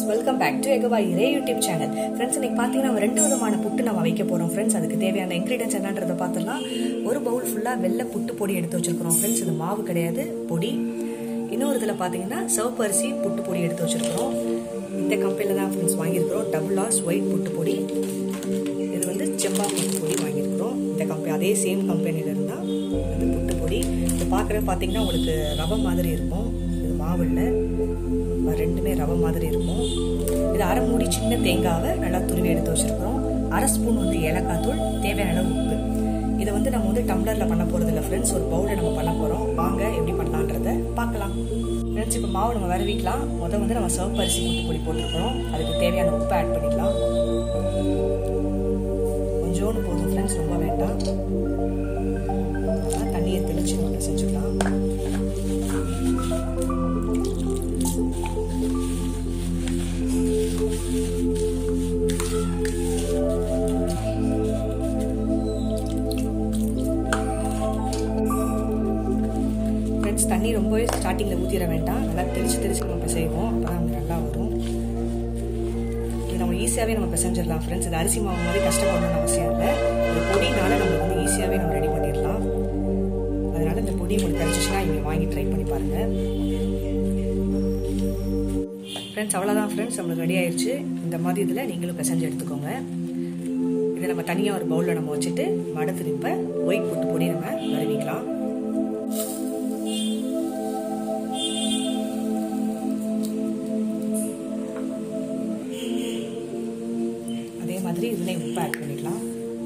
welcome back to எகவா இரே YouTube channel friends இன்னைக்கு பார்த்தீங்கன்னா நம்ம ரெண்டு விதமான புட்டு நம்ம வைக்க போகிறோம் ஃப்ரெண்ட்ஸ் அதுக்கு தேவையான இன்க்ரீடியன்ஸ் என்னன்றதை பார்த்துடலாம் ஒரு பவுல் ஃபுல்லாக வெள்ளை புட்டு பொடி எடுத்து வச்சிருக்கிறோம் ஃப்ரெண்ட்ஸ் இது மாவு கிடையாது பொடி இன்னொரு இதில் பார்த்தீங்கன்னா சிவப்பு அரிசி புட்டு பொடி எடுத்து வச்சிருக்கிறோம் இந்த கம்பெனியில் தான் ஃப்ரெண்ட்ஸ் வாங்கியிருக்கிறோம் டபுள் ஆஸ் ஒயிட் புட்டு பொடி இது வந்து செம்பா புட்டு பொடி வாங்கியிருக்கிறோம் இந்த கம்பெனி அதே சேம் கம்பெனியில் இருந்தால் இந்த புட்டு பொடி இது பார்க்குறது பார்த்தீங்கன்னா உங்களுக்கு ரவை மாதிரி இருக்கும் இது மாவுல ரெண்டுமே ரவை மாதிரி இருக்கும் இது அரை மூடி சின்ன தேங்காவை நல்லா துருவி எடுத்து வச்சிருக்கிறோம் அரை ஸ்பூன் வந்து ஏலக்காய் தூள் தேவையான அளவு உப்பு இதை வந்து நம்ம வந்து டம்ளரில் பண்ண போகிறது இல்லை ஃப்ரெண்ட்ஸ் ஒரு பவுலில் நம்ம பண்ண போகிறோம் வாங்க எப்படி பண்ணலான்றத பார்க்கலாம் ஃப்ரெண்ட்ஸ் இப்போ மாவு நம்ம விரவிக்கலாம் முதல் வந்து நம்ம சிவப்பு அரிசி முட்டு பொடி போட்டிருக்கிறோம் அதுக்கு தேவையான உப்பு ஆட் பண்ணிக்கலாம் கொஞ்சோண்டு போதும் ஃப்ரெண்ட்ஸ் ரொம்ப வேண்டாம் தண்ணியை தெளிச்சு நம்ம செஞ்சுக்கலாம் ஃப்ரெண்ட்ஸ் தண்ணி ரொம்பவே ஸ்டார்டிங்கில் ஊற்றிட வேண்டாம் நல்லா தெளிச்சு தெளிச்சு நம்ம பிசைவோம் அப்போ தான் நல்லா வரும் இது நம்ம ஈஸியாகவே நம்ம பிசைஞ்சிடலாம் ஃப்ரெண்ட்ஸ் இது அரிசி மாவு மாதிரி கஷ்டப்படணும்னு அவசியம் இல்லை இந்த பொடினால நம்மளுக்கு வந்து ஈஸியாகவே நம்ம ரெடி பண்ணிடலாம் அதனால இந்த பொடி உங்களுக்கு கிடச்சிச்சுன்னா இங்கே வாங்கி ட்ரை பண்ணி பாருங்கள் ஃப்ரெண்ட்ஸ் அவ்வளோதான் ஃப்ரெண்ட்ஸ் நம்மளுக்கு ரெடி ஆயிடுச்சு இந்த மாதிரி இதில் நீங்களும் பிசைஞ்சு எடுத்துக்கோங்க இதை நம்ம தனியாக ஒரு பவுலில் நம்ம வச்சுட்டு மட திரும்ப ஒயிட் புட்டு பொடி நம்ம வருவிக்கலாம் அதே மாதிரி இதுலேயும் உப்பு ஆட் பண்ணிக்கலாம்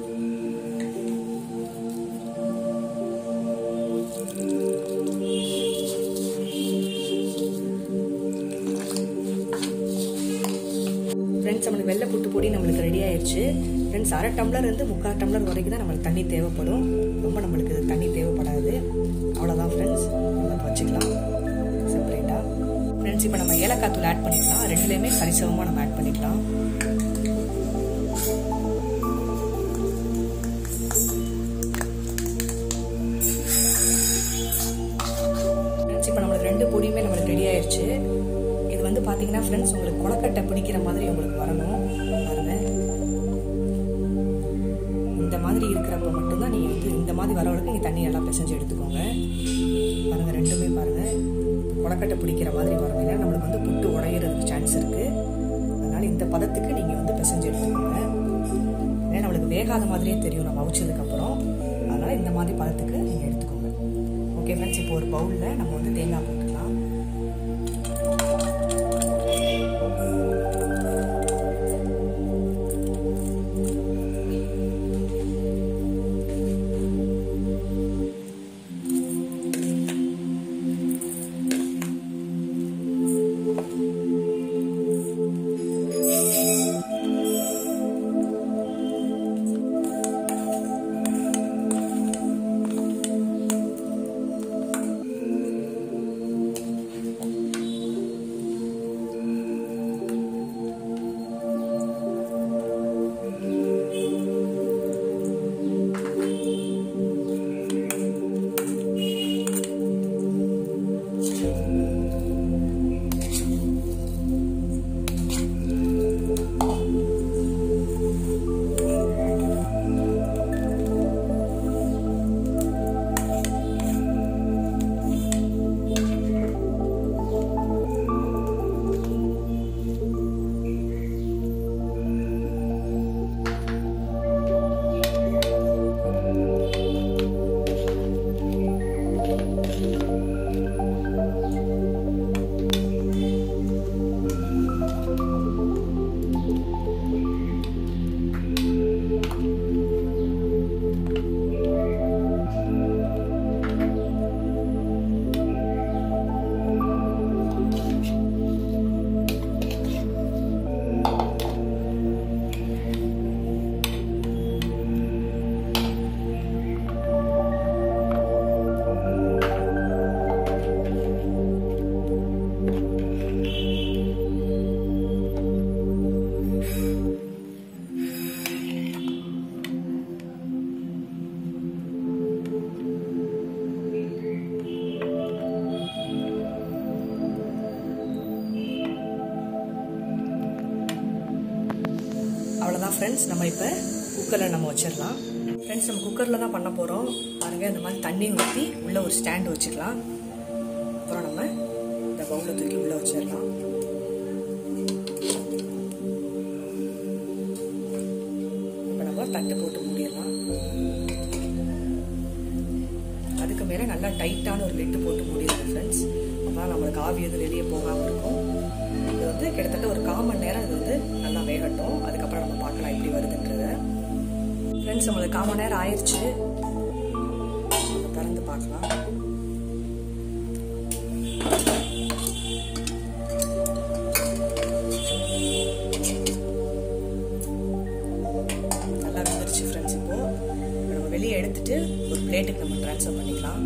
ஃப்ரெண்ட்ஸ் நம்மளுக்கு வெள்ளை புட்டு பொடி நம்மளுக்கு ரெடி ஆயிடுச்சு ஃப்ரெண்ட்ஸ் அரை டம்ளர் இருந்து முக்கால் டம்ளர் வரைக்கும் தான் நம்மளுக்கு தண்ணி தேவைப்படும் ரொம்ப நம்மளுக்கு தண்ணி தேவைப்படாது அவ்வளோதான் ஃப்ரெண்ட்ஸ் நம்ம வச்சுக்கலாம் செப்பரேட்டாக ஃப்ரெண்ட்ஸ் இப்போ நம்ம ஏலக்காய் தூள் ஆட் பண்ணிக்கலாம் ரெண்டுலேயுமே சரிசமமாக நம்ம ஆட் பண்ணிக்கலாம் ஃப்ரெண்ட்ஸ் இப்போ நம்மளுக்கு ரெண்டு பொடியுமே நம்மளுக்கு ரெடி ஆயிடுச்சு இது வந்து பார்த்தீங்கன்னா ஃப்ரெண்ட்ஸ் உங்களுக்கு கொலக்கட்டை பிடிக்கிற மாதிரி உங்களுக்கு வரணும் பாருங்க இந்த மாதிரி இருக்கிறப்ப மட்டும்தான் நீங்கள் வந்து இந்த மாதிரி வரவளுக்கு நீங்கள் தண்ணி நல்லா பிசைஞ்சு எடுத்துக்கோங்க பாருங்கள் ரெண்டுமே பாருங்கள் கொலக்கட்டை பிடிக்கிற மாதிரி வரும் இல்லை நம்மளுக்கு வந்து புட்டு உடையிறதுக்கு சான்ஸ் இருக்குது அதனால் இந்த பதத்துக்கு நீங்கள் வந்து பிசைஞ்சு எடுத்துக்கோங்க ஏன்னா நம்மளுக்கு வேகாத மாதிரியே தெரியும் நம்ம அவிச்சதுக்கப்புறம் அதனால் இந்த மாதிரி பதத்துக்கு நீங்கள் எடுத்துக்கோங்க ஓகே ஃப்ரெண்ட்ஸ் இப்போ ஒரு பவுலில் நம்ம வந்து தேங்காய் போட்டுக்கலாம் ஃப்ரெண்ட்ஸ் நம்ம இப்போ குக்கரில் நம்ம வச்சிடலாம் ஃப்ரெண்ட்ஸ் நம்ம குக்கரில் தான் பண்ண போகிறோம் பாருங்க இந்த மாதிரி தண்ணி ஊற்றி உள்ளே ஒரு ஸ்டாண்டு வச்சுக்கலாம் அப்புறம் நம்ம இந்த பவுலில் தூக்கி உள்ளே வச்சிடலாம் இப்போ நம்ம தட்டு போட்டு மூடிடலாம் அதுக்கு மேலே நல்லா டைட்டான ஒரு லிட்டு போட்டு மூடிடலாம் ஃப்ரெண்ட்ஸ் அப்போ நம்மளுக்கு ஆவி எதுவும் வெளியே போகாமல் இருக்கும் இது வந்து கிட்டத்தட்ட ஒரு கால் மணி நேரம் இது வந்து நல்லா வேகட்டும் அதுக்கப்புறம் நம்ம பார்க்கலாம் எப்படி வருதுன்றத ஃப்ரெண்ட்ஸ் நம்மளுக்கு கால் மணி நேரம் ஆயிடுச்சு திறந்து பார்க்கலாம் நல்லா வந்துருச்சு ஃப்ரெண்ட்ஸ் இப்போ நம்ம வெளியே எடுத்துட்டு ஒரு பிளேட்டுக்கு நம்ம ட்ரான்ஸ்ஃபர் பண்ணிக்கலாம்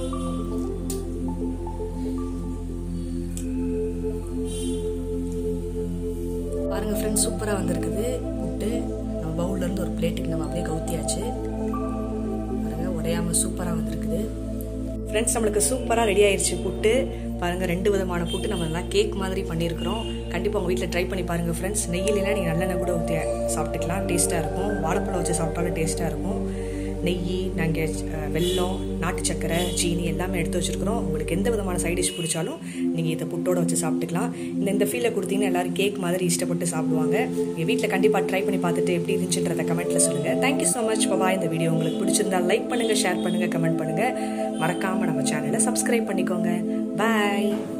பாருங்க ஃப்ரெண்ட்ஸ் சூப்பராக வந்திருக்குது புட்டு நம்ம பவுல்ல இருந்து ஒரு பிளேட்டுக்கு நம்ம அப்படியே கவுத்தியாச்சு பாருங்க உடையாம சூப்பராக வந்திருக்குது ஃப்ரெண்ட்ஸ் நம்மளுக்கு சூப்பராக ரெடி ஆயிடுச்சு புட்டு பாருங்க ரெண்டு விதமான புட்டு நம்ம நல்லா கேக் மாதிரி பண்ணியிருக்கிறோம் கண்டிப்பாக உங்கள் வீட்டில் ட்ரை பண்ணி பாருங்க ஃப்ரெண்ட்ஸ் நெய்யிலாம் நீங்கள் நல்லெண்ணெய் கூட ஊற்றி சாப்பிட்டுக்கலாம் டேஸ்ட்டாக இருக்கும் வாழைப்பழம் வச்சு சாப்பிட்டாலும் டேஸ்ட்டாக இருக்கும் நெய் நாங்கள் வெல்லம் நாட்டு சக்கரை சீனி எல்லாமே எடுத்து வச்சுருக்கிறோம் உங்களுக்கு எந்த விதமான சைட் டிஷ் பிடிச்சாலும் நீங்கள் இதை புட்டோட வச்சு சாப்பிட்டுக்கலாம் இந்த இந்த ஃபீலை கொடுத்தீங்கன்னா எல்லாரும் கேக் மாதிரி இஷ்டப்பட்டு சாப்பிடுவாங்க எங்கள் வீட்டில் கண்டிப்பாக ட்ரை பண்ணி பார்த்துட்டு எப்படி இருந்துச்சுன்றத கமெண்ட்டில் சொல்லுங்கள் தேங்க்யூ ஸோ மச் பபா இந்த வீடியோ உங்களுக்கு பிடிச்சிருந்தா லைக் பண்ணுங்கள் ஷேர் பண்ணுங்கள் கமெண்ட் பண்ணுங்கள் மறக்காமல் நம்ம சேனலை சப்ஸ்கிரைப் பண்ணிக்கோங்க பாய்